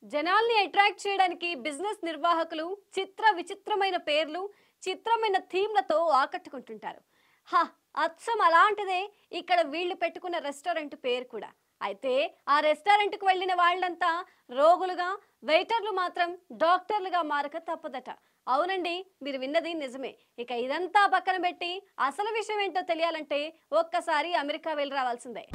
జనాల్ని అట్రాక్ట్ చేయడానికి బిజినెస్ నిర్వాహకులు చిత్ర విచిత్రమైన పేర్లు చిత్రమైన థీమ్లతో ఆకట్టుకుంటుంటారు హా అచ్చం అలాంటిదే ఇక్కడ వీళ్ళు పెట్టుకున్న రెస్టారెంట్ పేరు కూడా అయితే ఆ రెస్టారెంట్కి వెళ్ళిన వాళ్ళంతా రోగులుగా వెయిటర్లు మాత్రం డాక్టర్లుగా మారక తప్పదట అవునండి మీరు విన్నది నిజమే ఇక ఇదంతా పక్కన పెట్టి అసలు విషయం ఏంటో తెలియాలంటే ఒక్కసారి అమెరికా వెళ్ళి రావాల్సిందే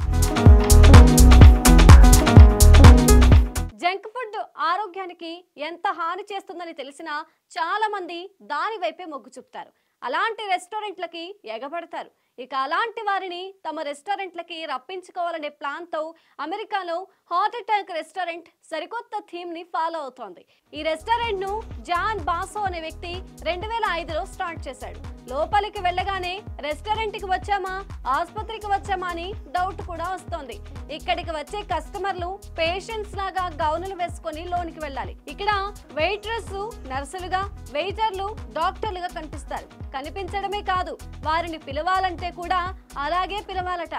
జంక్ ఫుడ్ ఆరోగ్యానికి ఎంత హాని చేస్తుందని తెలిసినా చాలా మంది దాని వైపే మొగ్గు చూపుతారు అలాంటి రెస్టారెంట్లకి ఎగబడతారు ఇక అలాంటి వారిని తమ రెస్టారెంట్లకి రప్పించుకోవాలనే ప్లాన్తో అమెరికాలో హాట్ అటాక్ రెస్టారెంట్ సరికొత్త థీమ్ ని ఫాలో అవుతోంది ఈ రెస్టారెంట్ ను జాన్ బాసో అనే వ్యక్తి రెండు వేల ఐదులో స్టార్ట్ చేశాడు లోపలికి వెళ్ళగానే రెస్టారెంట్ కి వచ్చామా ఆసుపత్రికి వచ్చామా అని డౌట్ కూడా వస్తోంది ఇక్కడికి వచ్చే కస్టమర్లు పేషెంట్స్ లాగా గౌనులు వేసుకొని లోనికి వెళ్ళాలి ఇక్కడ వెయిట్రెస్ నర్సులుగా వెయిటర్లు డాక్టర్లుగా కనిపిస్తారు కనిపించడమే కాదు వారిని పిలవాలంటే కూడా అలాగే పిలవాలట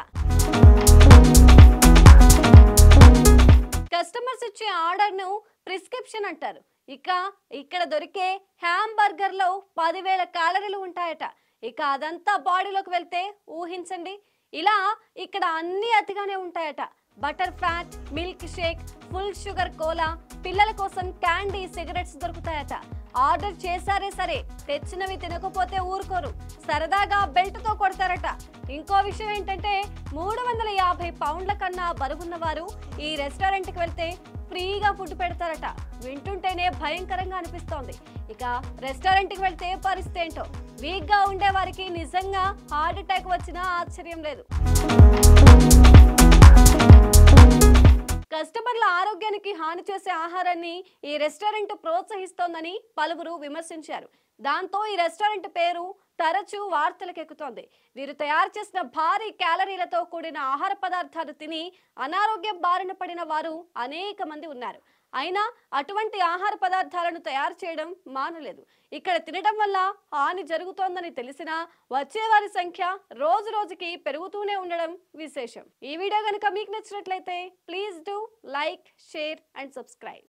కస్టమర్స్ ఇచ్చే ఆర్డర్ను ప్రిస్క్రిప్షన్ అంటారు ఇక ఇక్కడ దొరికే హ్యామ్ బర్గర్లో పదివేల క్యాలరీలు ఉంటాయట ఇక అదంతా బాడీలోకి వెళ్తే ఊహించండి ఇలా ఇక్కడ అన్ని అతిగానే ఉంటాయట butter fat milkshake full sugar cola పిల్లల కోసం క్యాండీ సిగరెట్స్ దొరుకుతాయట ఆర్డర్ చేశారే సరే తెచ్చినవి తినకపోతే ఊరుకోరు సరదాగా బెల్ట్ తో కొడతారట ఇంకో విషయం ఏంటంటే మూడు వందల యాభై పౌండ్ల కన్నా బరువున్న వారు ఈ రెస్టారెంట్కి వెళ్తే ఫ్రీగా ఫుడ్ పెడతారట వింటుంటేనే భయంకరంగా అనిపిస్తోంది ఇక రెస్టారెంట్కి వెళ్తే పరిస్థితి ఏంటో వీక్ గా ఉండే వారికి నిజంగా హార్ట్ అటాక్ వచ్చినా ఆశ్చర్యం లేదు కస్టమర్ల ఆరోగ్యానికి హాని చేసే ఆహారాన్ని ఈ రెస్టారెంట్ ప్రోత్సహిస్తోందని పలువురు విమర్శించారు దాంతో ఈ రెస్టారెంట్ పేరు తరచూ వార్తలకు ఎక్కుతోంది వీరు తయారు చేసిన భారీ క్యాలరీలతో కూడిన ఆహార పదార్థాలు తిని అనారోగ్యం బారిన పడిన వారు అనేక మంది ఉన్నారు అయినా అటువంటి ఆహార పదార్థాలను తయారు చేయడం మానలేదు ఇక్కడ తినడం వల్ల హాని జరుగుతోందని తెలిసినా వచ్చేవారి సంఖ్య రోజు రోజుకి పెరుగుతూనే ఉండడం విశేషం ఈ వీడియో కనుక మీకు నచ్చినట్లయితే please do like share and subscribe